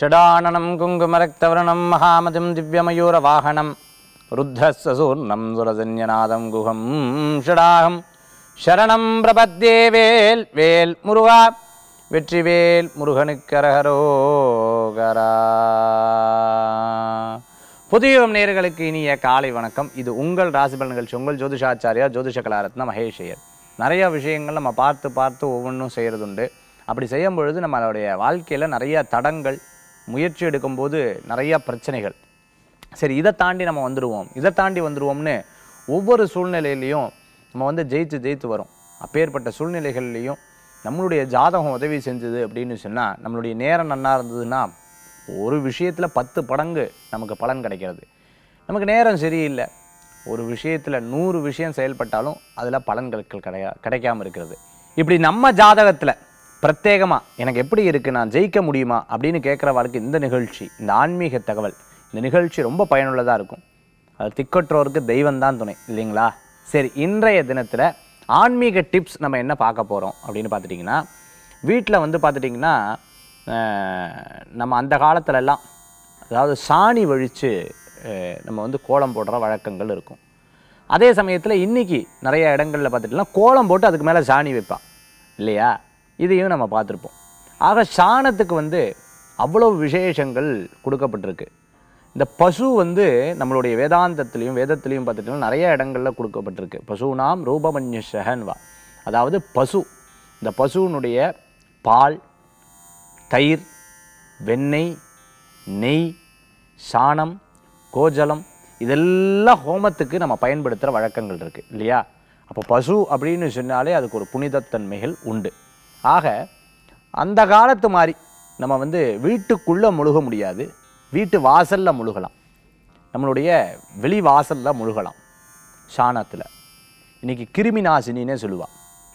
ஷடானனம் குங்குமரக்தவரணம் மகாமதிம் திவ்யமயூரவாகனம் ருத்ரசூர்ணம் சுரசன்யநாதம் குகம் ஷடாகம் சரணம் பிரபத்யே வேல் வேல் முருகா வெற்றிவேல் முருகனுக்கரகரோகரா புதியுகம் நேயர்களுக்கு இனிய காலை வணக்கம் இது உங்கள் ராசிபல் நிகழ்ச்சி உங்கள் ஜோதிஷாச்சாரியா ஜோதிஷ கலாரத்ன மகேஷ் ஐயர் நிறைய விஷயங்கள் நம்ம பார்த்து பார்த்து ஒவ்வொன்றும் செய்கிறதுண்டு அப்படி செய்யும் பொழுது நம்மளுடைய வாழ்க்கையில் நிறைய தடங்கள் முயற்சி எடுக்கும்போது நிறைய பிரச்சனைகள் சரி இதை தாண்டி நம்ம வந்துடுவோம் இதை தாண்டி வந்துடுவோம்னு ஒவ்வொரு சூழ்நிலையிலையும் நம்ம வந்து ஜெயித்து ஜெயித்து வரும் அப்பேற்பட்ட சூழ்நிலைகள்லையும் நம்மளுடைய ஜாதகம் உதவி செஞ்சது அப்படின்னு சொன்னால் நம்மளுடைய நேரம் நன்னா இருந்ததுன்னா ஒரு விஷயத்தில் பத்து படங்கு நமக்கு பலன் கிடைக்கிறது நமக்கு நேரம் சரியில்லை ஒரு விஷயத்தில் நூறு விஷயம் செயல்பட்டாலும் அதில் பலன்கள் கிடையா கிடைக்காம இருக்கிறது இப்படி நம்ம ஜாதகத்தில் பிரத்யேகமாக எனக்கு எப்படி இருக்குது நான் ஜெயிக்க முடியுமா அப்படின்னு கேட்குறவாளுக்கு இந்த நிகழ்ச்சி இந்த ஆன்மீக தகவல் இந்த நிகழ்ச்சி ரொம்ப பயனுள்ளதாக இருக்கும் அது திக்கற்றோருக்கு தெய்வம் தான் துணை இல்லைங்களா சரி இன்றைய தினத்தில் ஆன்மீக டிப்ஸ் நம்ம என்ன பார்க்க போகிறோம் அப்படின்னு பார்த்துட்டிங்கன்னா வீட்டில் வந்து பார்த்துட்டிங்கன்னா அஹ், நம்ம அந்த காலத்துலலாம் அதாவது சாணி வழித்து நம்ம வந்து கோலம் போடுற வழக்கங்கள் இருக்கும் அதே சமயத்தில் இன்றைக்கி நிறைய இடங்களில் பார்த்துட்டிங்கன்னா கோலம் போட்டு அதுக்கு மேலே சாணி வைப்பான் இல்லையா இதையும் நம்ம பார்த்துருப்போம் ஆக சாணத்துக்கு வந்து அவ்வளோ விசேஷங்கள் கொடுக்கப்பட்டிருக்கு இந்த பசு வந்து நம்மளுடைய வேதாந்தத்திலையும் வேதத்திலையும் பார்த்துட்டிங்கன்னா நிறைய இடங்களில் கொடுக்கப்பட்டிருக்கு பசுனாம் ரூபமன்யுஷகன்வா அதாவது பசு இந்த பசுவினுடைய பால் தயிர் வெண்ணெய் நெய் சாணம் கோஜலம் இதெல்லாம் ஹோமத்துக்கு நம்ம பயன்படுத்துகிற வழக்கங்கள் இருக்குது இல்லையா அப்போ பசு அப்படின்னு சொன்னாலே அதுக்கு ஒரு புனிதத்தன்மைகள் உண்டு ஆக அந்த காலத்து மாதிரி நம்ம வந்து வீட்டுக்குள்ளே முழுக முடியாது வீட்டு வாசலில் முழுகலாம் நம்மளுடைய வெளி வாசலில் முழுகலாம் சாணத்தில் இன்றைக்கி கிருமி நாசினின்னே சொல்லுவாள்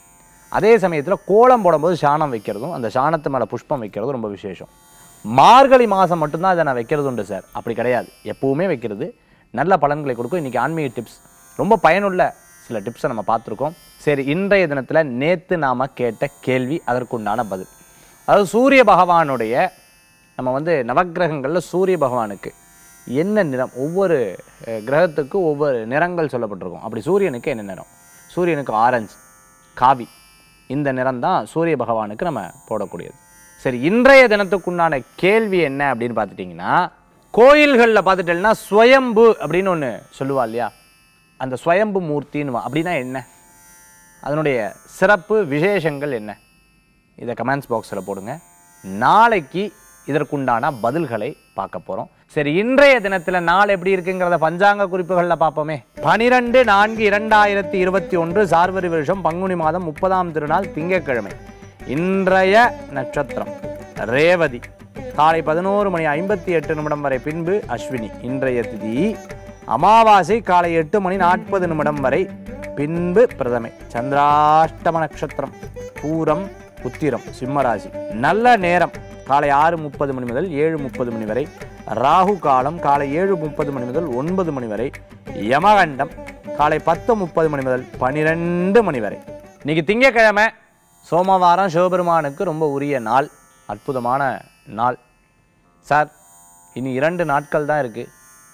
அதே சமயத்தில் கோலம் போடும்போது சாணம் வைக்கிறதும் அந்த சாணத்து மேலே புஷ்பம் வைக்கிறதும் ரொம்ப விசேஷம் மார்கழி மாதம் மட்டும்தான் இதை நான் வைக்கிறது உண்டு சார் அப்படி கிடையாது எப்பவுமே வைக்கிறது நல்ல பலன்களை கொடுக்கும் இன்றைக்கி ஆன்மீக டிப்ஸ் ரொம்ப பயனுள்ள சில டிப்ஸை நம்ம பார்த்துருக்கோம் சரி இன்றைய தினத்தில் நேற்று நாம் கேட்ட கேள்வி அதற்குண்டான பதில் அதாவது சூரிய பகவானுடைய நம்ம வந்து நவக்கிரகங்களில் சூரிய பகவானுக்கு என்ன நிறம் ஒவ்வொரு அஹ், கிரகத்துக்கு ஒவ்வொரு நிறங்கள் சொல்லப்பட்டிருக்கும் அப்படி சூரியனுக்கு என்ன நிறம் சூரியனுக்கு ஆரஞ்சு காவி இந்த நிறம் தான் சூரிய பகவானுக்கு நம்ம போடக்கூடியது சரி இன்றைய தினத்துக்குண்டான கேள்வி என்ன அப்படின்னு பார்த்துட்டிங்கன்னா கோயில்களில் பார்த்துட்டேன்னா ஸ்வயம்பு அப்படின்னு ஒன்று சொல்லுவா இல்லையா அந்த ஸ்வயம்பு மூர்த்தின்னு அப்படின்னா என்ன அதனுடைய சிறப்பு விசேஷங்கள் என்ன இதை கமெண்ட்ஸ் பாக்ஸில் போடுங்க நாளைக்கு இதற்குண்டான பதில்களை பார்க்க போகிறோம் சரி இன்றைய தினத்தில் நாள் எப்படி இருக்குங்கிறத பஞ்சாங்க குறிப்புகளில் பார்ப்போமே பனிரெண்டு நான்கு இரண்டாயிரத்தி இருபத்தி ஒன்று சார்வரி வருஷம் பங்குனி மாதம் முப்பதாம் திருநாள் திங்கட்கிழமை இன்றைய நட்சத்திரம் ரேவதி காலை பதினோரு மணி ஐம்பத்தி எட்டு நிமிடம் வரை பின்பு அஸ்வினி இன்றைய திதி அமாவாசை காலை எட்டு மணி நாற்பது நிமிடம் வரை பின்பு பிரதமை சந்திராஷ்டம நட்சத்திரம் பூரம் உத்திரம் சிம்மராசி நல்ல நேரம் காலை ஆறு முப்பது மணி முதல் ஏழு முப்பது மணி வரை ராகு காலம் காலை ஏழு முப்பது மணி முதல் ஒன்பது மணி வரை யமகண்டம் காலை பத்து முப்பது மணி முதல் பனிரெண்டு மணி வரை இன்னைக்கு திங்கக்கிழமை சோமவாரம் சிவபெருமானுக்கு ரொம்ப உரிய நாள் அற்புதமான நாள் சார் இனி இரண்டு நாட்கள் தான் இருக்குது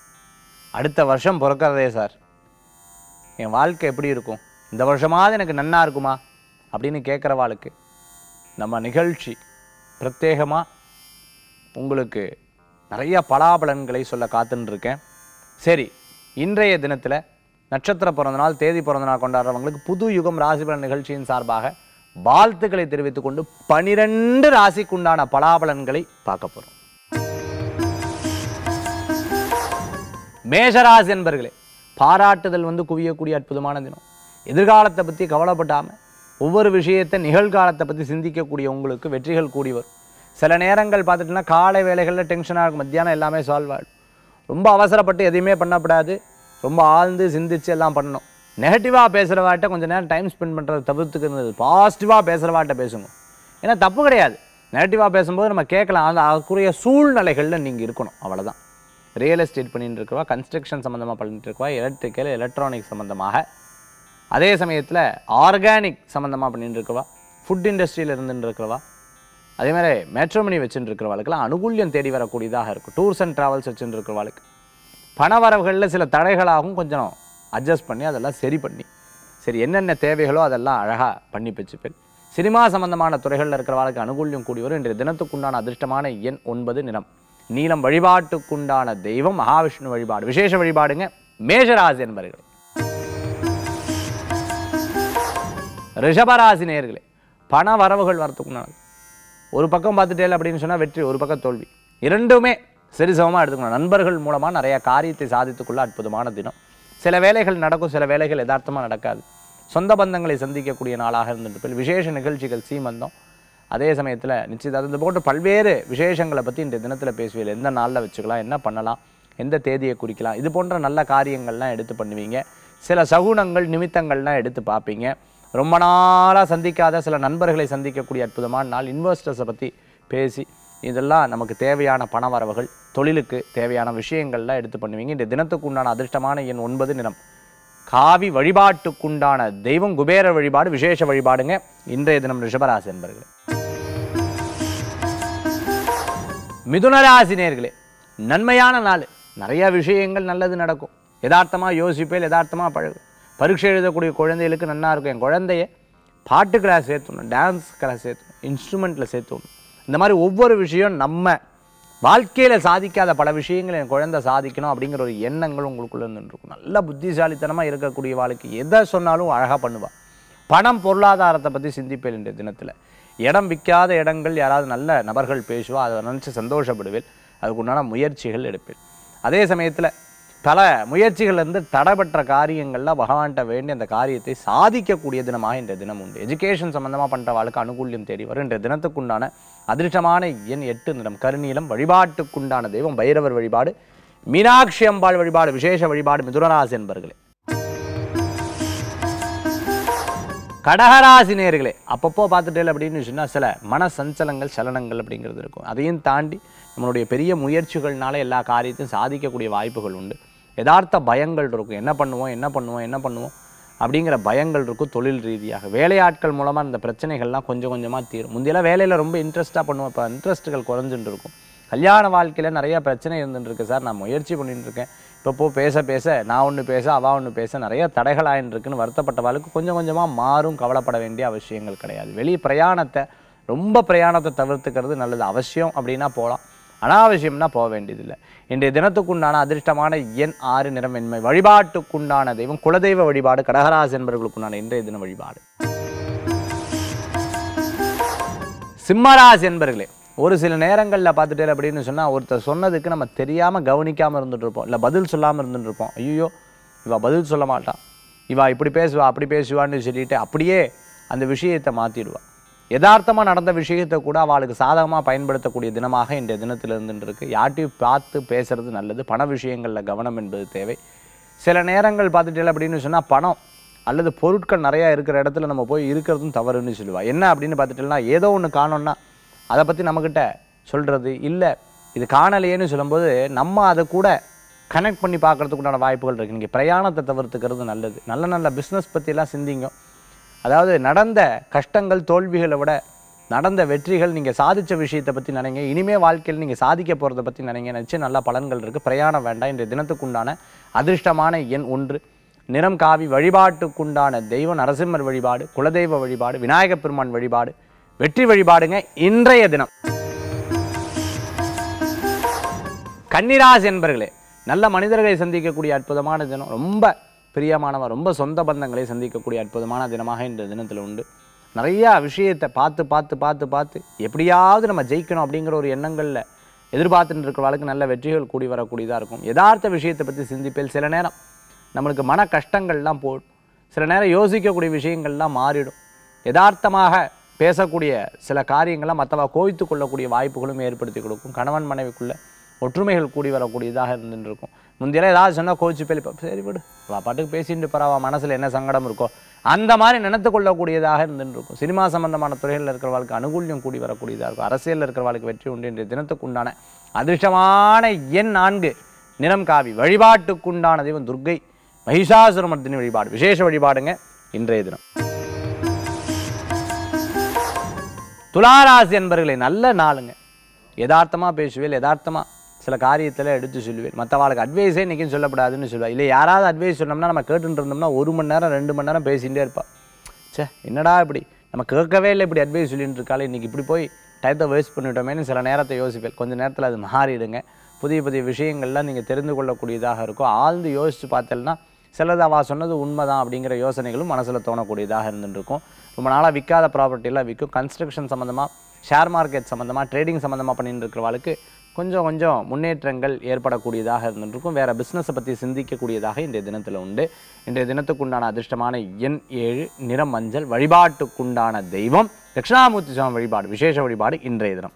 அடுத்த வருஷம் பிறக்கிறதே சார் என் வாழ்க்கை எப்படி இருக்கும் இந்த வருஷமாவது எனக்கு நன்னா இருக்குமா அப்படின்னு கேட்குறவாளுக்கு நம்ம நிகழ்ச்சி பிரத்யேகமாக உங்களுக்கு நிறைய பலாபலன்களை சொல்ல காத்துன்னு இருக்கேன் சரி இன்றைய தினத்தில் நட்சத்திர பிறந்த நாள் தேதி பிறந்த நாள் கொண்டாடுறவங்களுக்கு புது யுகம் ராசிபலன் நிகழ்ச்சியின் சார்பாக வாழ்த்துக்களை தெரிவித்துக் கொண்டு பனிரெண்டு ராசிக்குண்டான பலாபலன்களை பார்க்க போகிறோம் மேஷராசி என்பர்களே பாராட்டுதல் வந்து குவியக்கூடிய அற்புதமான தினம் எதிர்காலத்தை பற்றி கவலைப்படாமல் ஒவ்வொரு விஷயத்தை நிகழ்காலத்தை பற்றி சிந்திக்கக்கூடிய உங்களுக்கு வெற்றிகள் கூடி வரும் சில நேரங்கள் பார்த்துட்டுனா காலை வேலைகளில் டென்ஷனாக இருக்கும் மத்தியானம் எல்லாமே சால்வ் ஆகிடும் ரொம்ப அவசரப்பட்டு எதையுமே பண்ணக்கூடாது ரொம்ப ஆழ்ந்து சிந்திச்சு எல்லாம் பண்ணணும் நெகட்டிவாக பேசுகிறவாட்ட கொஞ்சம் நேரம் டைம் ஸ்பெண்ட் பண்ணுறதை தவிர்த்துக்கிறது பாசிட்டிவாக பேசுகிறவாட்ட பேசுங்க ஏன்னா தப்பு கிடையாது நெகட்டிவாக பேசும்போது நம்ம கேட்கலாம் அந்த அதுக்குரிய சூழ்நிலைகளில் நீங்கள் இருக்கணும் அவ்வளவுதான் ரியல் எஸ்டேட் பண்ணிட்டு இருக்கவா கன்ஸ்ட்ரக்ஷன் சம்மந்தமாக பண்ணிட்டு இருக்கவா எலக்ட்ரிக்கல் எலக்ட்ரானிக் சம்மந்தமாக அதே சமயத்தில் ஆர்கானிக் சம்மந்தமாக பண்ணிட்டு இருக்கவா ஃபுட் இண்டஸ்ட்ரியில் இருந்துட்டு இருக்கவா அதே மாதிரி மேட்ரோமணி வச்சுட்டு இருக்கிறவளுக்கெல்லாம் அனுகூல்யம் தேடி வரக்கூடியதாக இருக்கும் டூர்ஸ் அண்ட் ட்ராவல்ஸ் வச்சுட்டு இருக்கிறவளுக்கு பண வரவுகளில் சில தடைகளாகவும் கொஞ்சம் அட்ஜஸ்ட் பண்ணி அதெல்லாம் சரி பண்ணி சரி என்னென்ன தேவைகளோ அதெல்லாம் அழகாக பண்ணி வச்சுப்பேன் சினிமா சம்பந்தமான துறைகளில் இருக்கிறவர்களுக்கு அனுகூல்யம் கூடி வரும் இன்றைய தினத்துக்குண்டான அதிர்ஷ்டமான எண் ஒன்பது நிறம் நீலம் வழிபாட்டுக்குண்டான தெய்வம் மகாவிஷ்ணு வழிபாடு விசேஷ வழிபாடுங்க மேஷராசி என்பர்கள் ரிஷபராசி நேயர்களே பண வரவுகள் வரத்துக்குண்டானது ஒரு பக்கம் பார்த்துட்டேல் அப்படின்னு சொன்னால் வெற்றி ஒரு பக்கம் தோல்வி இரண்டுமே சரிசமமாக எடுத்துக்கணும் நண்பர்கள் மூலமாக நிறைய காரியத்தை சாதித்துக்குள்ள அற்புதமான தினம் சில வேலைகள் நடக்கும் சில வேலைகள் யதார்த்தமாக நடக்காது சொந்த பந்தங்களை சந்திக்கக்கூடிய நாளாக இருந்துட்டு விசேஷ நிகழ்ச்சிகள் சீமந்தம் அதே சமயத்தில் நிச்சயதார்த்தம் இது போன்ற பல்வேறு விசேஷங்களை பற்றி இன்றைய தினத்தில் பேசுவீங்க எந்த நாளில் வச்சுக்கலாம் என்ன பண்ணலாம் எந்த தேதியை குறிக்கலாம் இது போன்ற நல்ல காரியங்கள்லாம் எடுத்து பண்ணுவீங்க சில சகுனங்கள் நிமித்தங்கள்லாம் எடுத்து பார்ப்பீங்க ரொம்ப நாளாக சந்திக்காத சில நண்பர்களை சந்திக்கக்கூடிய அற்புதமான நாள் இன்வெஸ்டர்ஸை பற்றி பேசி இதெல்லாம் நமக்கு தேவையான பண வரவுகள் தொழிலுக்கு தேவையான விஷயங்கள்லாம் எடுத்து பண்ணுவீங்க இந்த தினத்துக்கு உண்டான அதிர்ஷ்டமான எண் ஒன்பது நிறம் காவி வழிபாட்டுக்குண்டான தெய்வம் குபேர வழிபாடு விசேஷ வழிபாடுங்க இன்றைய தினம் ரிஷபராசி என்பர்களே மிதுனராசி நேர்களே நன்மையான நாள் நிறைய விஷயங்கள் நல்லது நடக்கும் யதார்த்தமாக யோசிப்பேல் யதார்த்தமாக பழகு பரீட்சை எழுதக்கூடிய குழந்தைகளுக்கு நன்னா இருக்கும் என் குழந்தைய பாட்டு கிளாஸ் சேர்த்துணும் டான்ஸ் கிளாஸ் சேர்த்துணும் இன்ஸ்ட்ருமெண்ட்டில் சேர்த்துணும் இந்த மாதிரி ஒவ்வொரு விஷயம் நம்ம வாழ்க்கையில் சாதிக்காத பல விஷயங்களை என் குழந்தை சாதிக்கணும் அப்படிங்கிற ஒரு எண்ணங்கள் உங்களுக்குள்ள இருந்துட்டு இருக்கும் நல்ல புத்திசாலித்தனமாக இருக்கக்கூடிய வாழ்க்கை எதை சொன்னாலும் அழகாக பண்ணுவாள் பணம் பொருளாதாரத்தை பற்றி சிந்திப்பேன் இன்றைய தினத்தில் இடம் விற்காத இடங்கள் யாராவது நல்ல நபர்கள் பேசுவா அதை நினச்சி சந்தோஷப்படுவேன் அதுக்கு உண்டான முயற்சிகள் எடுப்பேன் அதே சமயத்தில் பல முயற்சிகள்லேருந்து தடைபெற்ற காரியங்களில் பகவான்கிட்ட வேண்டி அந்த காரியத்தை சாதிக்கக்கூடிய தினமாக இன்றைய தினம் உண்டு எஜுகேஷன் சம்மந்தமாக பண்ணுற வாழ்க்கை அனுகூல்யம் தேடி வரும் இன்றைய தினத்துக்குண்டான அதிர்ஷ்டமான எண் எட்டு நிறம் கருநீலம் வழிபாட்டுக்குண்டான தெய்வம் பைரவர் வழிபாடு மீனாட்சி அம்பாள் வழிபாடு விசேஷ வழிபாடு மிதுனராசி என்பர்களே கடகராசி நேர்களே அப்பப்போ பார்த்துட்டே அப்படின்னு சொன்னால் சில மன சஞ்சலங்கள் சலனங்கள் அப்படிங்கிறது இருக்கும் அதையும் தாண்டி நம்மளுடைய பெரிய முயற்சிகள்னால எல்லா காரியத்தையும் சாதிக்கக்கூடிய வாய்ப்புகள் உண்டு யதார்த்த பயங்கள் இருக்கும் என்ன பண்ணுவோம் என்ன பண்ணுவோம் என்ன பண்ணுவோம் அப்படிங்கிற பயங்கள் இருக்கும் தொழில் ரீதியாக வேலையாட்கள் மூலமாக இந்த பிரச்சனைகள்லாம் கொஞ்சம் கொஞ்சமாக தீரும் முந்தையெல்லாம் வேலையில் ரொம்ப இன்ட்ரெஸ்ட்டாக பண்ணுவோம் இப்போ இன்ட்ரெஸ்ட்டுகள் குறைஞ்சுட்டு இருக்கும் கல்யாண வாழ்க்கையில் நிறைய பிரச்சனை இருந்துட்டு இருக்கு சார் நான் முயற்சி பண்ணிட்டு இருக்கேன் இப்போ போ பேச பேச நான் ஒன்று பேச அவ ஒன்று பேச நிறைய தடைகள் ஆயின்னு இருக்குன்னு வருத்தப்பட்டவாளுக்கு கொஞ்சம் கொஞ்சமாக மாறும் கவலைப்பட வேண்டிய அவசியங்கள் கிடையாது வெளி பிரயாணத்தை ரொம்ப பிரயாணத்தை தவிர்த்துக்கிறது நல்லது அவசியம் அப்படின்னா போகலாம் அனாவசியம்னா போக வேண்டியதில்லை இன்றைய தினத்துக்குண்டான அதிர்ஷ்டமான எண் ஆறு நிறம் வெண்மை வழிபாட்டுக்குண்டான தெய்வம் குலதெய்வ வழிபாடு கடகராசி என்பவர்களுக்குண்டான இன்றைய தின வழிபாடு சிம்மராசி என்பர்களே ஒரு சில நேரங்களில் பார்த்துட்டே அப்படின்னு சொன்னால் ஒருத்தர் சொன்னதுக்கு நம்ம தெரியாமல் கவனிக்காமல் இருந்துட்டு இருப்போம் இல்லை பதில் சொல்லாமல் இருந்துட்டு இருப்போம் ஐயோ இவ பதில் சொல்ல மாட்டான் இவா இப்படி பேசுவா அப்படி பேசுவான்னு சொல்லிட்டு அப்படியே அந்த விஷயத்தை மாற்றிடுவா யதார்த்தமாக நடந்த விஷயத்தை கூட அவளுக்கு சாதகமாக பயன்படுத்தக்கூடிய தினமாக இன்றைய தினத்தில் இருந்துட்டு இருக்கு யார்ட்டையும் பார்த்து பேசுறது நல்லது பண விஷயங்களில் கவனம் என்பது தேவை சில நேரங்கள் பார்த்துட்டே அப்படின்னு சொன்னால் பணம் அல்லது பொருட்கள் நிறையா இருக்கிற இடத்துல நம்ம போய் இருக்கிறதும் தவறுன்னு சொல்லுவா என்ன அப்படின்னு பார்த்துட்டோம்னா ஏதோ ஒன்று காணோம்னா அதை பற்றி நம்மக்கிட்ட சொல்கிறது இல்லை இது காணலையேன்னு சொல்லும்போது நம்ம அதை கூட கனெக்ட் பண்ணி பார்க்கறதுக்குண்டான வாய்ப்புகள் இருக்குது நீங்கள் பிரயாணத்தை தவிர்த்துக்கிறது நல்லது நல்ல நல்ல பிஸ்னஸ் பற்றிலாம் சிந்திங்க அதாவது நடந்த கஷ்டங்கள் தோல்விகளை விட நடந்த வெற்றிகள் நீங்கள் சாதித்த விஷயத்தை பற்றி நினைங்க இனிமே வாழ்க்கையில் நீங்கள் சாதிக்க போகிறத பற்றி நினைங்க நினச்சி நல்ல பலன்கள் இருக்குது பிரயாணம் வேண்டாம் இன்றைய தினத்துக்குண்டான அதிர்ஷ்டமான எண் ஒன்று நிறம் காவி வழிபாட்டுக்குண்டான தெய்வ நரசிம்மர் வழிபாடு குலதெய்வ வழிபாடு விநாயகப் பெருமான் வழிபாடு வெற்றி வழிபாடுங்க இன்றைய தினம் கன்னிராசி என்பர்களே நல்ல மனிதர்களை சந்திக்கக்கூடிய அற்புதமான தினம் ரொம்ப பிரியமானவர் ரொம்ப சொந்த பந்தங்களை சந்திக்கக்கூடிய அற்புதமான தினமாக இந்த தினத்தில் உண்டு நிறையா விஷயத்தை பார்த்து பார்த்து பார்த்து பார்த்து எப்படியாவது நம்ம ஜெயிக்கணும் அப்படிங்கிற ஒரு எண்ணங்களில் எதிர்பார்த்துட்டு இருக்கிறவளுக்கு நல்ல வெற்றிகள் கூடி வரக்கூடியதாக இருக்கும் யதார்த்த விஷயத்தை பற்றி சிந்திப்பேல் சில நேரம் நம்மளுக்கு மன கஷ்டங்கள்லாம் போடும் சில நேரம் யோசிக்கக்கூடிய விஷயங்கள்லாம் மாறிடும் யதார்த்தமாக பேசக்கூடிய சில காரியங்களை மற்றவா கோய்த்து கொள்ளக்கூடிய வாய்ப்புகளும் ஏற்படுத்தி கொடுக்கும் கணவன் மனைவிக்குள்ள ஒற்றுமைகள் கூடி வரக்கூடியதாக இருந்துட்டு இருக்கும் முந்தையெல்லாம் ஏதாவது சொன்னால் கோச்சு பேலி சரி விடு வா பாட்டுக்கு பேசிட்டு பரவா மனசில் என்ன சங்கடம் இருக்கோ அந்த மாதிரி நினைத்து கொள்ளக்கூடியதாக இருந்துட்டு இருக்கும் சினிமா சம்பந்தமான துறைகளில் இருக்கிறவர்களுக்கு அனுகூல்யம் கூடி வரக்கூடியதாக இருக்கும் அரசியலில் இருக்கிறவர்களுக்கு வெற்றி உண்டு இன்றைய தினத்துக்கு உண்டான அதிர்ஷ்டமான எண் நான்கு நிறம் காவி வழிபாட்டுக்குண்டான தெய்வம் துர்க்கை மகிஷாசுரமர்த்தினி வழிபாடு விசேஷ வழிபாடுங்க இன்றைய தினம் துளாராசி என்பர்களே நல்ல நாளுங்க யதார்த்தமாக பேசுவேன் யதார்த்தமாக சில காரியத்தில் எடுத்து சொல்லுவேன் மற்றவாளுக்கு அட்வைஸே இன்றைக்கும் சொல்லப்படாதுன்னு சொல்லுவேன் இல்லை யாராவது அட்வைஸ் சொன்னோம்னா நம்ம கேட்டுட்டு இருந்தோம்னா ஒரு மணி நேரம் ரெண்டு மணி நேரம் பேசிகிட்டே இருப்பா ச்சே என்னடா இப்படி நம்ம கேட்கவே இல்லை இப்படி அட்வைஸ் சொல்லிட்டு இருக்காளே இன்றைக்கி இப்படி போய் டயத்தை வேஸ்ட் பண்ணிட்டோமேன்னு சில நேரத்தை யோசிப்பேன் கொஞ்சம் நேரத்தில் அது மாறிடுங்க புதிய புதிய விஷயங்கள்லாம் நீங்கள் தெரிந்து கொள்ளக்கூடியதாக இருக்கும் ஆழ்ந்து யோசித்து பார்த்தேன்னா சிலது அவள் சொன்னது உண்மைதான் அப்படிங்கிற யோசனைகளும் மனசில் தோணக்கூடியதாக இருந்துட்டு இருக்கும் ரொம்ப நாளாக விற்காத ப்ராப்பர்ட்டிலாம் விற்கும் கன்ஸ்ட்ரக்ஷன் சம்மந்தமாக ஷேர் மார்க்கெட் சம்மந்தமாக ட்ரேடிங் சம்மந்தமாக பண்ணிட்டு இருக்கிறவாளுக்கு கொஞ்சம் கொஞ்சம் முன்னேற்றங்கள் ஏற்படக்கூடியதாக இருந்துருக்கும் வேறு பிஸ்னஸை பற்றி சிந்திக்கக்கூடியதாக இன்றைய தினத்தில் உண்டு இன்றைய தினத்துக்குண்டான அதிர்ஷ்டமான எண் ஏழு நிறம் மஞ்சள் வழிபாட்டுக்குண்டான தெய்வம் தட்சிணாமூர்த்தி சுவாமி வழிபாடு விசேஷ வழிபாடு இன்றைய தினம்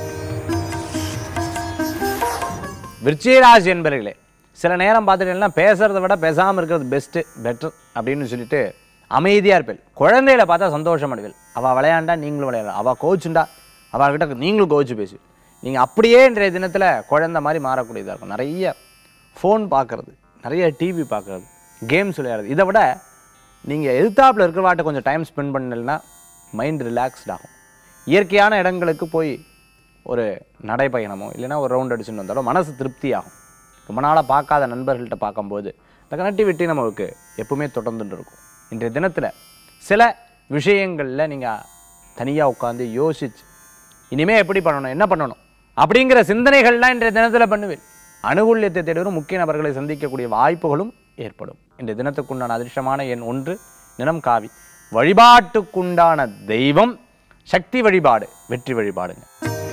விருச்சிகராசி என்பர்களே சில நேரம் பார்த்துட்டீங்கன்னா பேசுறத விட பேசாமல் இருக்கிறது பெஸ்ட்டு பெட்டர் அப்படின்னு சொல்லிட்டு அமைதியாக இருப்பேன் குழந்தைகளை பார்த்தா சந்தோஷம் அடைவேன் அவள் விளையாண்டா நீங்களும் விளையாடலாம் அவள் கோச்சுண்டா அவள்கிட்ட நீங்களும் கோச்சு பேசு நீங்கள் அப்படியே இன்றைய தினத்தில் குழந்தை மாதிரி மாறக்கூடியதாக இருக்கும் நிறைய ஃபோன் பார்க்குறது நிறைய டிவி பார்க்குறது கேம்ஸ் விளையாடுறது இதை விட நீங்கள் எதிர்த்தாப்பில் இருக்கிறவாட்ட கொஞ்சம் டைம் ஸ்பெண்ட் பண்ணலைன்னா மைண்ட் ரிலாக்ஸ்ட் ஆகும் இயற்கையான இடங்களுக்கு போய் ஒரு நடைப்பயணமோ இல்லைன்னா ஒரு ரவுண்ட் அடிச்சுட்டு வந்தாலும் மனசு திருப்தி ஆகும் ரொம்ப நாளாக பார்க்காத நண்பர்கள்ட்ட பார்க்கும்போது இந்த கனெக்டிவிட்டி நமக்கு எப்பவுமே தொடர்ந்துட்டு இருக்கும் இன்றைய தினத்தில் சில விஷயங்களில் நீங்கள் தனியாக உட்காந்து யோசிச்சு இனிமே எப்படி பண்ணணும் என்ன பண்ணணும் அப்படிங்கிற சிந்தனைகள்லாம் இன்றைய தினத்தில் பண்ணுவேன் அனுகூல்யத்தை தேடுவரும் முக்கிய நபர்களை சந்திக்கக்கூடிய வாய்ப்புகளும் ஏற்படும் இன்றைய தினத்துக்குண்டான அதிர்ஷ்டமான எண் ஒன்று நிறம் காவி வழிபாட்டுக்குண்டான தெய்வம் சக்தி வழிபாடு வெற்றி வழிபாடுங்க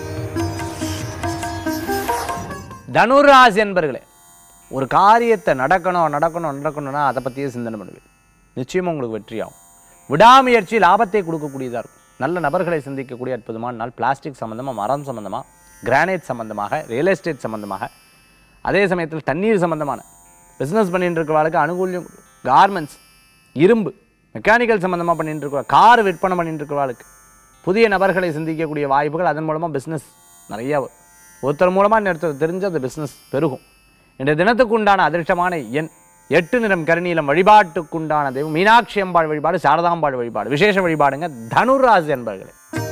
தனுராசி என்பர்களே ஒரு காரியத்தை நடக்கணும் நடக்கணும் நடக்கணும்னா அதை பற்றியே சிந்தனை பண்ணுவேன் நிச்சயமாக உங்களுக்கு வெற்றியாகும் விடாமுயற்சி லாபத்தை கொடுக்கக்கூடியதாக இருக்கும் நல்ல நபர்களை சந்திக்கக்கூடிய அற்புதமான நாள் பிளாஸ்டிக் சம்மந்தமாக மரம் சம்மந்தமாக கிரானைட் சம்மந்தமாக ரியல் எஸ்டேட் சம்மந்தமாக அதே சமயத்தில் தண்ணீர் சம்மந்தமான பிஸ்னஸ் பண்ணிட்டு இருக்கிறவர்களுக்கு அனுகூல்யம் கார்மெண்ட்ஸ் இரும்பு மெக்கானிக்கல் சம்மந்தமாக பண்ணிட்டு இருக்கிற கார் விற்பனை பண்ணிட்டு இருக்கிறவர்களுக்கு புதிய நபர்களை சந்திக்கக்கூடிய வாய்ப்புகள் அதன் மூலமாக பிஸ்னஸ் நிறைய வரும். ஒருத்தர் மூலமாக நேரத்தை தெரிஞ்சு அந்த பிஸ்னஸ் பெருகும் இன்றைய தினத்துக்கு உண்டான அதிர்ஷ்டமான எண் எட்டு நிறம் கருநீலம் வழிபாட்டுக்குண்டான தெய்வம் மீனாட்சி அம்பாள் வழிபாடு சாரதாம்பாள் வழிபாடு விசேஷ வழிபாடுங்க தனுராசி என்பர்களே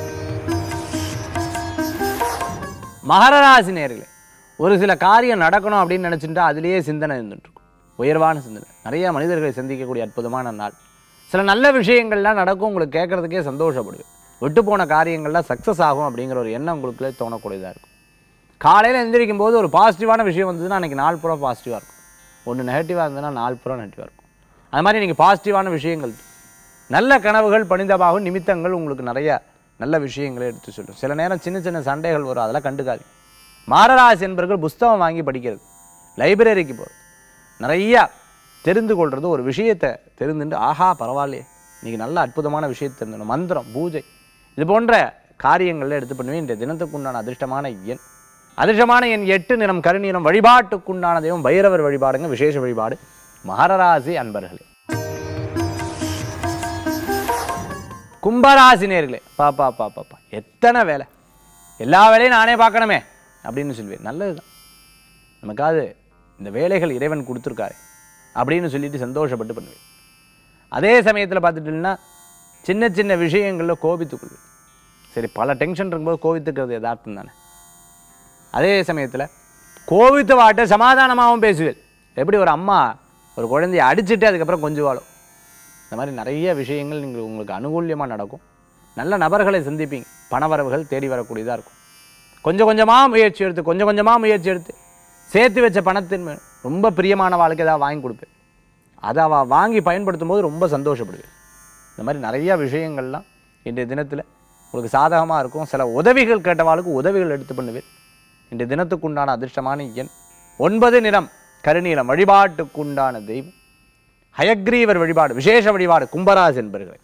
மகர ராசி நேர்களே ஒரு சில காரியம் நடக்கணும் அப்படின்னு நினச்சிட்டா அதுலேயே சிந்தனை இருந்துட்டு இருக்கும் உயர்வான சிந்தனை நிறைய மனிதர்களை சந்திக்கக்கூடிய அற்புதமான நாள் சில நல்ல விஷயங்கள்லாம் நடக்கும் உங்களுக்கு கேட்குறதுக்கே சந்தோஷப்படுவேன் விட்டு போன காரியங்கள்லாம் சக்ஸஸ் ஆகும் அப்படிங்கிற ஒரு எண்ணம் உங்களுக்குள்ளே தோணக்கூடியதாக இருக்கும் காலையில் எந்திரிக்கும் போது ஒரு பாசிட்டிவான விஷயம் வந்ததுன்னா அன்றைக்கி நாள் பூரா பாசிட்டிவாக இருக்கும் ஒன்று நெகட்டிவாக இருந்ததுன்னா நாள் பூரா நெகட்டிவாக இருக்கும் அது மாதிரி நீங்கள் பாசிட்டிவான விஷயங்கள் நல்ல கனவுகள் பணிந்தமாகும் நிமித்தங்கள் உங்களுக்கு நிறைய நல்ல விஷயங்களை எடுத்து சொல்லும் சில நேரம் சின்ன சின்ன சண்டைகள் வரும் அதெல்லாம் கண்டுக்காது மாரராசி என்பவர்கள் புஸ்தகம் வாங்கி படிக்கிறது லைப்ரரிக்கு போகிறது நிறையா தெரிந்து கொள்வது ஒரு விஷயத்தை தெரிந்துட்டு ஆஹா பரவாயில்லையே இன்னைக்கு நல்ல அற்புதமான விஷயத்தை தெரிஞ்சுக்கணும் மந்திரம் பூஜை இது போன்ற காரியங்களில் எடுத்து பண்ணுவேன் இன்றைய தினத்துக்குண்டான அதிர்ஷ்டமான எண் அதிர்ஷ்டமான எண் எட்டு நிறம் கருநீரம் வழிபாட்டுக்குண்டான தெய்வம் பைரவர் வழிபாடுங்க விசேஷ வழிபாடு மகரராசி அன்பர்களே கும்பராசி நேர்களே பாப்பா பாப்பா பா எத்தனை வேலை எல்லா வேலையும் நானே பார்க்கணுமே அப்படின்னு சொல்லுவேன் நல்லதுதான் நமக்காவது இந்த வேலைகள் இறைவன் கொடுத்துருக்காரு அப்படின்னு சொல்லிட்டு சந்தோஷப்பட்டு பண்ணுவேன் அதே சமயத்தில் பார்த்துட்டீங்கன்னா சின்ன சின்ன விஷயங்களில் கோபித்துக்கொள்வேன் சரி பல டென்ஷன் இருக்கும்போது கோபித்துக்கிறது யதார்த்தம் தானே அதே சமயத்தில் கோவித்து வாட்ட சமாதானமாகவும் பேசுவேன் எப்படி ஒரு அம்மா ஒரு குழந்தைய அடிச்சுட்டு அதுக்கப்புறம் கொஞ்சம் வாழும் இந்த மாதிரி நிறைய விஷயங்கள் நீங்கள் உங்களுக்கு அனுகூல்யமாக நடக்கும் நல்ல நபர்களை சந்திப்பீங்க பணவரவுகள் தேடி வரக்கூடியதாக இருக்கும் கொஞ்சம் கொஞ்சமாக முயற்சி எடுத்து கொஞ்சம் கொஞ்சமாக முயற்சி எடுத்து சேர்த்து வச்ச பணத்தின் மேல் ரொம்ப பிரியமான வாழ்க்கை ஏதாவது வாங்கி கொடுப்பேன் அதை அவள் வாங்கி பயன்படுத்தும் போது ரொம்ப சந்தோஷப்படுவேன் இந்த மாதிரி நிறைய விஷயங்கள்லாம் இன்றைய தினத்தில் உங்களுக்கு சாதகமாக இருக்கும் சில உதவிகள் கேட்டவாளுக்கு உதவிகள் எடுத்து பண்ணுவேன் இன்றைய தினத்துக்குண்டான அதிர்ஷ்டமான எண் ஒன்பது நிறம் கருநீலம் வழிபாட்டுக்குண்டான தெய்வம் ஹயக்ரீவர் வழிபாடு விசேஷ வழிபாடு கும்பராசி என்பர்களே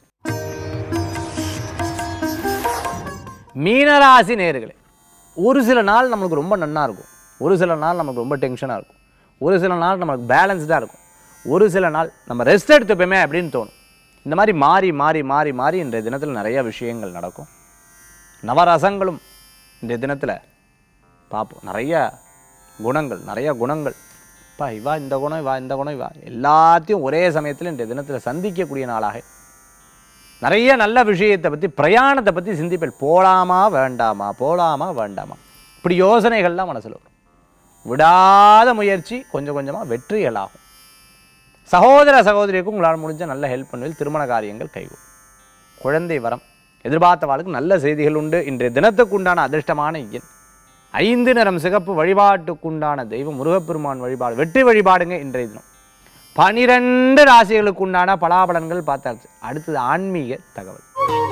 மீனராசி நேர்களே ஒரு சில நாள் நம்மளுக்கு ரொம்ப நன்னா இருக்கும் ஒரு சில நாள் நமக்கு ரொம்ப டென்ஷனாக இருக்கும் ஒரு சில நாள் நமக்கு பேலன்ஸ்டாக இருக்கும் ஒரு சில நாள் நம்ம ரெஸ்ட் எடுத்துப்போமே அப்படின்னு தோணும் இந்த மாதிரி மாறி மாறி மாறி மாறி இன்றைய தினத்தில் நிறைய விஷயங்கள் நடக்கும் நவரசங்களும் இன்றைய தினத்தில் பார்ப்போம் நிறைய குணங்கள் நிறைய குணங்கள் பா இவா இந்த குணம் இவா இந்த குணம் இவா எல்லாத்தையும் ஒரே சமயத்தில் இன்றைய தினத்தில் சந்திக்கக்கூடிய நாளாக நிறைய நல்ல விஷயத்தை பற்றி பிரயாணத்தை பற்றி சிந்திப்பேன் போலாமா வேண்டாமா போலாமா வேண்டாமா இப்படி யோசனைகள்லாம் மனசில் வரும் விடாத முயற்சி கொஞ்சம் கொஞ்சமாக வெற்றிகளாகும் சகோதர சகோதரிக்கும் உங்களால் முடிஞ்ச நல்ல ஹெல்ப் பண்ணுவதில் திருமண காரியங்கள் கைகூடும் குழந்தை வரம் எதிர்பார்த்தவாளுக்கு நல்ல செய்திகள் உண்டு இன்றைய தினத்துக்குண்டான அதிர்ஷ்டமான எண் ஐந்து நிறம் சிகப்பு வழிபாட்டுக்குண்டான தெய்வம் முருகப்பெருமான் வழிபாடு வெற்றி வழிபாடுங்க இன்றைய தினம் பனிரெண்டு ராசிகளுக்கு உண்டான பலாபலன்கள் பார்த்தாச்சு அடுத்தது ஆன்மீக தகவல்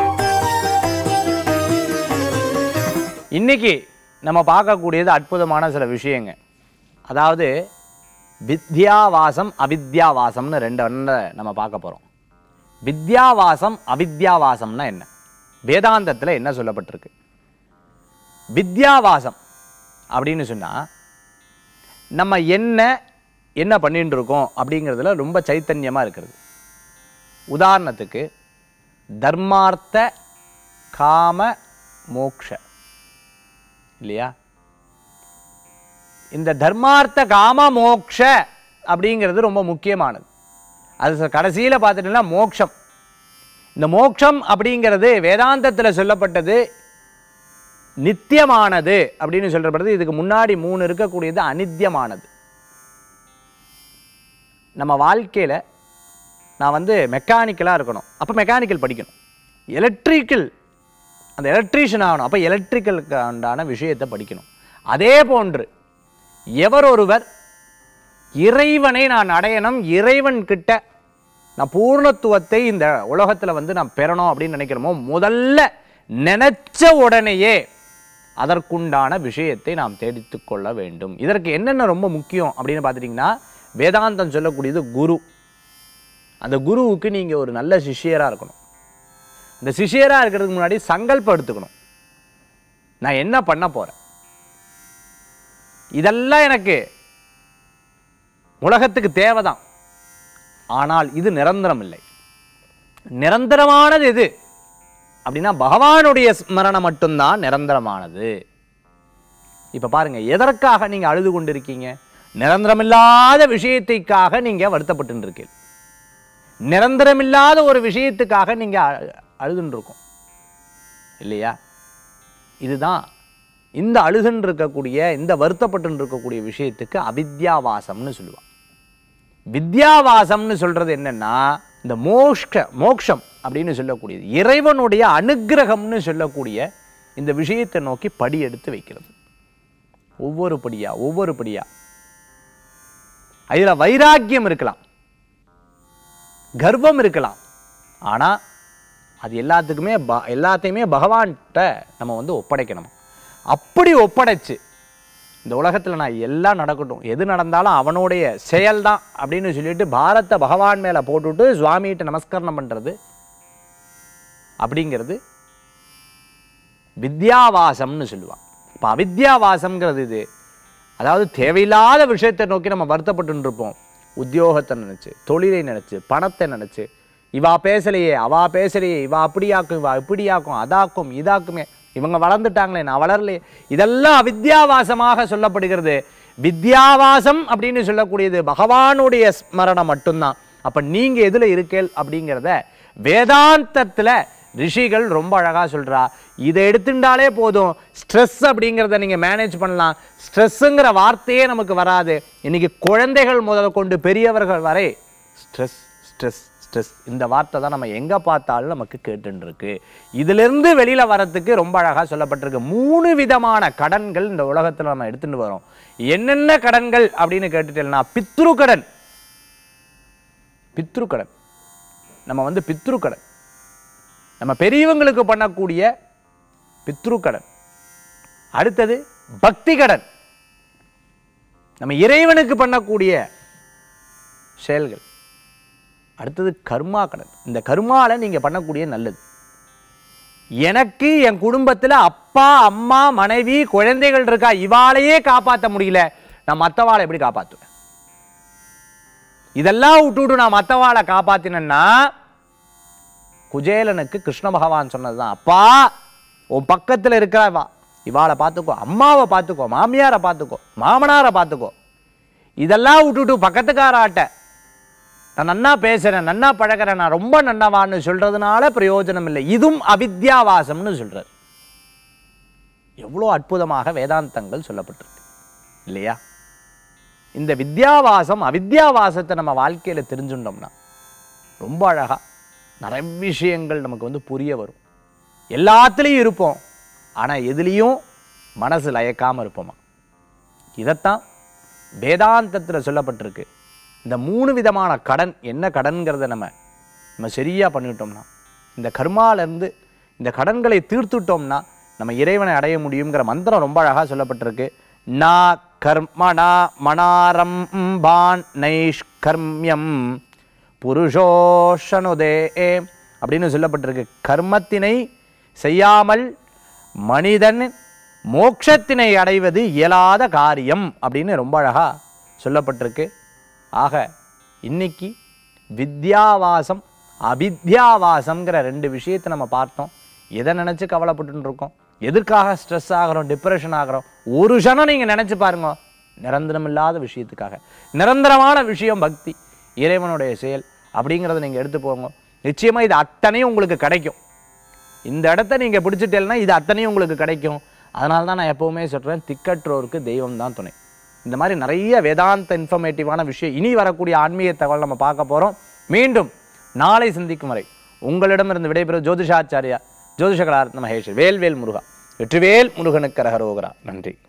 இன்னைக்கு நம்ம பார்க்கக்கூடியது அற்புதமான சில விஷயங்க அதாவது வித்யாவாசம் அவித்யாவாசம்னு ரெண்டு ஒன்றை நம்ம பார்க்க போகிறோம் வித்யாவாசம் அவித்யாவாசம்னா என்ன வேதாந்தத்தில் என்ன சொல்லப்பட்டிருக்கு வித்யாவாசம் அப்படின்னு சொன்னால் நம்ம என்ன என்ன பண்ணிட்டு இருக்கோம் அப்படிங்கிறதுல ரொம்ப சைத்தன்யமாக இருக்கிறது உதாரணத்துக்கு தர்மார்த்த காம மோக்ஷ இல்லையா இந்த தர்மார்த்த காம மோக்ஷ அப்படிங்கிறது ரொம்ப முக்கியமானது அது கடைசியில் பார்த்துட்டீங்கன்னா மோக்ஷம் இந்த மோக்ஷம் அப்படிங்கிறது வேதாந்தத்தில் சொல்லப்பட்டது நித்தியமானது அப்படின்னு சொல்லப்படுறது இதுக்கு முன்னாடி மூணு இருக்கக்கூடியது அனித்தியமானது நம்ம வாழ்க்கையில் நான் வந்து மெக்கானிக்கலாக இருக்கணும் அப்போ மெக்கானிக்கல் படிக்கணும் எலக்ட்ரிக்கல் அந்த எலக்ட்ரீஷியன் ஆகணும் அப்போ எலக்ட்ரிக்கலுக்கு உண்டான விஷயத்தை படிக்கணும் அதே போன்று எவர் ஒருவர் இறைவனை நான் அடையணும் இறைவன் கிட்ட நான் பூர்ணத்துவத்தை இந்த உலகத்தில் வந்து நான் பெறணும் அப்படின்னு நினைக்கிறோமோ முதல்ல நினைச்ச உடனேயே அதற்குண்டான விஷயத்தை நாம் தேடித்துக் கொள்ள வேண்டும் இதற்கு என்னென்ன ரொம்ப முக்கியம் அப்படின்னு பார்த்துட்டிங்கன்னா வேதாந்தம் சொல்லக்கூடியது குரு அந்த குருவுக்கு நீங்கள் ஒரு நல்ல சிஷ்யராக இருக்கணும் இந்த சிஷ்யராக இருக்கிறதுக்கு முன்னாடி சங்கல்பம் எடுத்துக்கணும் நான் என்ன பண்ண போகிறேன் இதெல்லாம் எனக்கு உலகத்துக்கு தேவைதான் ஆனால் இது நிரந்தரம் இல்லை நிரந்தரமானது எது அப்படின்னா பகவானுடைய ஸ்மரணம் மட்டும்தான் நிரந்தரமானது இப்ப பாருங்க எதற்காக நீங்க அழுது கொண்டிருக்கீங்க நிரந்தரமில்லாத விஷயத்திற்காக நீங்க வருத்தப்பட்டு இருக்கீங்க நிரந்தரமில்லாத ஒரு விஷயத்துக்காக நீங்க அழு- அழுதுன்னு இருக்கோம் இல்லையா இதுதான் இந்த அழுதுன்னு இருக்கக்கூடிய இந்த வருத்தப்பட்டு இருக்கக்கூடிய விஷயத்துக்கு அவித்யாவாசம்னு சொல்லுவாங்க வித்யாவாசம்னு சொல்றது என்னன்னா இந்த மோஷ்க மோக்ஷம் அப்படின்னு சொல்லக்கூடியது இறைவனுடைய அனுக்கிரகம்னு சொல்லக்கூடிய இந்த விஷயத்தை நோக்கி படி எடுத்து வைக்கிறது ஒவ்வொரு படியா ஒவ்வொரு படியா இதுல வைராக்கியம் இருக்கலாம் கர்வம் இருக்கலாம் ஆனா அது எல்லாத்துக்குமே ப- எல்லாத்தையுமே பகவான்கிட்ட நம்ம வந்து ஒப்படைக்கணும் அப்படி ஒப்படைச்சு இந்த உலகத்தில் நான் எல்லாம் நடக்கட்டும் எது நடந்தாலும் அவனுடைய செயல்தான் அப்படின்னு சொல்லிட்டு பாரத்தை பகவான் மேலே போட்டுட்டு சுவாமிகிட்ட நமஸ்கரணம் பண்ணுறது அப்படிங்கிறது வித்யாவாசம்னு சொல்லுவான் இப்போ அவித்யாவாசம்ங்கிறது இது அதாவது தேவையில்லாத விஷயத்தை நோக்கி நம்ம வருத்தப்பட்டு இருப்போம் உத்தியோகத்தை நினச்சி தொழிலை நினச்சி பணத்தை நினச்சி இவா பேசலையே அவா பேசலையே இவா அப்படியாக்கும் இவா இப்படியாக்கும் அதாக்கும் இதாக்குமே இவங்க வளர்ந்துட்டாங்களே நான் வளரலையே இதெல்லாம் அவித்யாவாசமாக சொல்லப்படுகிறது வித்யாவாசம் அப்படின்னு சொல்லக்கூடியது பகவானுடைய ஸ்மரணம் மட்டும்தான் அப்ப நீங்க எதுல இருக்கேள் அப்படிங்கிறத வேதாந்தத்துல ரிஷிகள் ரொம்ப அழகா சொல்றா இதை எடுத்துட்டாலே போதும் ஸ்ட்ரெஸ் அப்படிங்கிறத நீங்க மேனேஜ் பண்ணலாம் ஸ்ட்ரெஸ்ஸுங்கிற வார்த்தையே நமக்கு வராது இன்னைக்கு குழந்தைகள் முதல் கொண்டு பெரியவர்கள் வரை ஸ்ட்ரெஸ் ஸ்ட்ரெஸ் ஸ்ட்ரெஸ் இந்த வார்த்தை தான் நம்ம எங்க பார்த்தாலும் நமக்கு கேட்டுன்னு இருக்கு இதிலிருந்து வெளியில வரத்துக்கு ரொம்ப அழகா சொல்லப்பட்டிருக்கு மூணு விதமான கடன்கள் இந்த உலகத்துல நம்ம எடுத்துட்டு வரோம் என்னென்ன கடன்கள் அப்படின்னு கேட்டுட்டேன்னா பித்ரு கடன் பித்ரு கடன் நம்ம வந்து பித்ரு கடன் நம்ம பெரியவங்களுக்கு பண்ணக்கூடிய பித்ரு கடன் அடுத்தது பக்தி கடன் நம்ம இறைவனுக்கு பண்ணக்கூடிய செயல்கள் அடுத்தது கர்மா கடன் இந்த கர்மால நீங்க பண்ணக்கூடிய நல்லது எனக்கு என் குடும்பத்துல அப்பா அம்மா மனைவி குழந்தைகள் இருக்கா இவாளையே காப்பாற்ற முடியல நான் மற்றவாளை எப்படி காப்பாற்றுவேன் இதெல்லாம் விட்டுவிட்டு நான் மற்றவாளை காப்பாத்தினேன்னா குஜேலனுக்கு கிருஷ்ண பகவான் சொன்னதுதான் அப்பா உன் பக்கத்துல இருக்கிறவா இவாளை பார்த்துக்கோ அம்மாவை பார்த்துக்கோ மாமியாரை பார்த்துக்கோ மாமனாரை பார்த்துக்கோ இதெல்லாம் விட்டுட்டு பக்கத்துக்கார ஆட்ட நான் நன்னா பேசுகிறேன் நன்னா பழகிறேன் நான் ரொம்ப நன்னவான்னு சொல்கிறதுனால பிரயோஜனம் இல்லை இதுவும் அவித்யாவாசம்னு சொல்கிறார் எவ்வளோ அற்புதமாக வேதாந்தங்கள் சொல்லப்பட்டிருக்கு இல்லையா இந்த வித்யாவாசம் அவித்யாவாசத்தை நம்ம வாழ்க்கையில் தெரிஞ்சுட்டோம்னா ரொம்ப அழகாக நிறைய விஷயங்கள் நமக்கு வந்து புரிய வரும் எல்லாத்துலேயும் இருப்போம் ஆனால் எதுலேயும் மனசு லயக்காமல் இருப்போமா இதைத்தான் வேதாந்தத்தில் சொல்லப்பட்டிருக்கு இந்த மூணு விதமான கடன் என்ன கடன்கிறத நம்ம நம்ம சரியாக பண்ணிவிட்டோம்னா இந்த கர்மாலேருந்து இந்த கடன்களை தீர்த்துட்டோம்னா நம்ம இறைவனை அடைய முடியுங்கிற மந்திரம் ரொம்ப அழகாக சொல்லப்பட்டிருக்கு நா கர்மணா மணாரம் பான் நைஷ்கர்மியம் புருஷோஷனுதே அப்படின்னு சொல்லப்பட்டிருக்கு கர்மத்தினை செய்யாமல் மனிதன் மோட்சத்தினை அடைவது இயலாத காரியம் அப்படின்னு ரொம்ப அழகா சொல்லப்பட்டிருக்கு ஆக இன்னைக்கு வித்யாவாசம் அவித்யாவாசம்ங்கிற ரெண்டு விஷயத்தை நம்ம பார்த்தோம் எதை நினச்சி கவலைப்பட்டுன்னு இருக்கோம் எதற்காக ஸ்ட்ரெஸ் ஆகிறோம் டிப்ரெஷன் ஆகிறோம் ஒரு க்ஷணம் நீங்கள் நினச்சி பாருங்க நிரந்தரம் இல்லாத விஷயத்துக்காக நிரந்தரமான விஷயம் பக்தி இறைவனுடைய செயல் அப்படிங்கிறத நீங்கள் எடுத்து போங்க நிச்சயமாக இது அத்தனையும் உங்களுக்கு கிடைக்கும் இந்த இடத்த நீங்கள் பிடிச்சிட்டேன்னா இது அத்தனையும் உங்களுக்கு கிடைக்கும் அதனால தான் நான் எப்போவுமே சொல்கிறேன் திக்கற்றோருக்கு தெய்வம் தான் துணை இந்த மாதிரி நிறைய வேதாந்த இன்ஃபர்மேட்டிவான விஷயம் இனி வரக்கூடிய ஆன்மீக தகவல் நம்ம பார்க்க போகிறோம் மீண்டும் நாளை சந்திக்கும் வரை உங்களிடமிருந்து விடைபெறும் ஜோதிஷாச்சாரியா ஜோதிஷ கலாரத்ன மகேஷ் வேல்வேல் முருகா வெற்றிவேல் முருகனுக்கு ரகரோகரா நன்றி